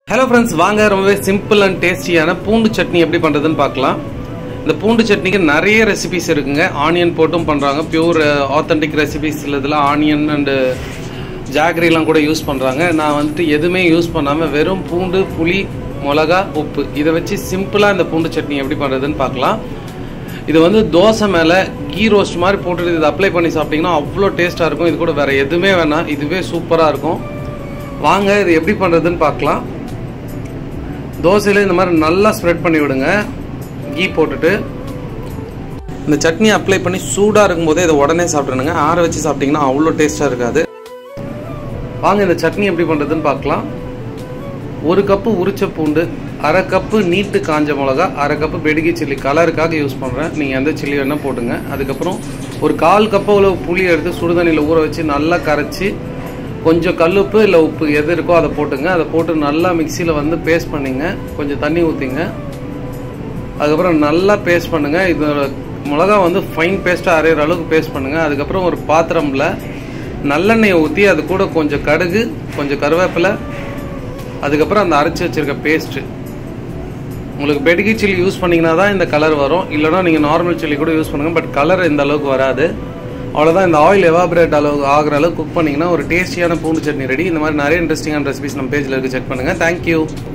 hello friends வாங்க ரொம்பவே simple and டேஸ்டியான பூண்டு சட்னி எப்படி பண்ணுறதுன்னு பார்க்கலாம் இந்த பூண்டு சட்னிக்கு நிறைய ரெசிபிஸ் இருக்குங்க ஆனியன் போட்டும் பண்ணுறாங்க பியூர் ஆத்தென்டிக் ரெசிபிஸ் இதில் ஆனியன் அண்டு ஜாகரிலாம் கூட யூஸ் பண்ணுறாங்க நான் வந்துட்டு எதுவுமே யூஸ் பண்ணாமல் வெறும் பூண்டு புளி மிளகா உப்பு இதை வச்சு சிம்பிளாக இந்த பூண்டு சட்னி எப்படி பண்ணுறதுன்னு பார்க்கலாம் இது வந்து தோசை மேலே கீ ரோஸ்ட் மாதிரி போட்டுட்டு இதை அப்ளை பண்ணி சாப்பிட்டிங்கன்னா அவ்வளோ டேஸ்ட்டாக இருக்கும் இது கூட வேறு எதுவுமே வேணாம் இதுவே சூப்பராக இருக்கும் வாங்க இது எப்படி பண்ணுறதுன்னு பார்க்கலாம் தோசையில் இந்த மாதிரி நல்லா ஸ்ப்ரெட் பண்ணி விடுங்க கீ போட்டுட்டு இந்த சட்னி அப்ளை பண்ணி சூடாக இருக்கும்போதே இதை உடனே சாப்பிட்ருணுங்க ஆற வச்சு சாப்பிட்டிங்கன்னா அவ்வளோ டேஸ்ட்டாக இருக்காது வாங்க இந்த சட்னி எப்படி பண்ணுறதுன்னு பார்க்கலாம் ஒரு கப்பு உரிச்ச பூண்டு அரை கப்பு நீட்டு காஞ்ச மிளகா அரை கப்பு பெடுகி சில்லி கலருக்காக யூஸ் பண்ணுறேன் நீங்கள் எந்த சில்லி வேணால் போட்டுங்க அதுக்கப்புறம் ஒரு கால் கப்பு அவ்வளோ புளி எடுத்து சுடுதண்ணியில் ஊற வச்சு நல்லா கரைச்சி கொஞ்சம் கல்லுப்பு இல்லை உப்பு எது இருக்கோ அதை போட்டுங்க அதை போட்டு நல்லா மிக்சியில் வந்து பேஸ்ட் பண்ணிங்க கொஞ்சம் தண்ணி ஊற்றிங்க அதுக்கப்புறம் நல்லா பேஸ்ட் பண்ணுங்கள் இது மிளகா வந்து ஃபைன் பேஸ்ட்டாக அரைகிற அளவுக்கு பேஸ்ட் பண்ணுங்கள் அதுக்கப்புறம் ஒரு பாத்திரமில் நல்லெண்ணெயை ஊற்றி அது கூட கொஞ்சம் கடுகு கொஞ்சம் கருவேப்பிலை அதுக்கப்புறம் அந்த அரைச்சி வச்சுருக்க பேஸ்ட்டு உங்களுக்கு பெடுகி சில்லி யூஸ் பண்ணிங்கன்னா தான் இந்த கலர் வரும் இல்லைனா நீங்கள் நார்மல் சில்லி கூட யூஸ் பண்ணுங்கள் பட் கலர் இந்த அளவுக்கு வராது அவ்வளோதான் இந்த ஆயில் எவாபரேட் அளவு ஆகிற அளவுக்கு குக் பண்ணிங்கன்னா ஒரு டேஸ்டியான பூண்டு சட்னி ரெடி இந்த மாதிரி நிறைய இன்ட்ரெஸ்டிங்கான ரெசிபிஸ் நம்ம பேஜில் இருக்குது செக் பண்ணுங்கள் தேங்க்யூ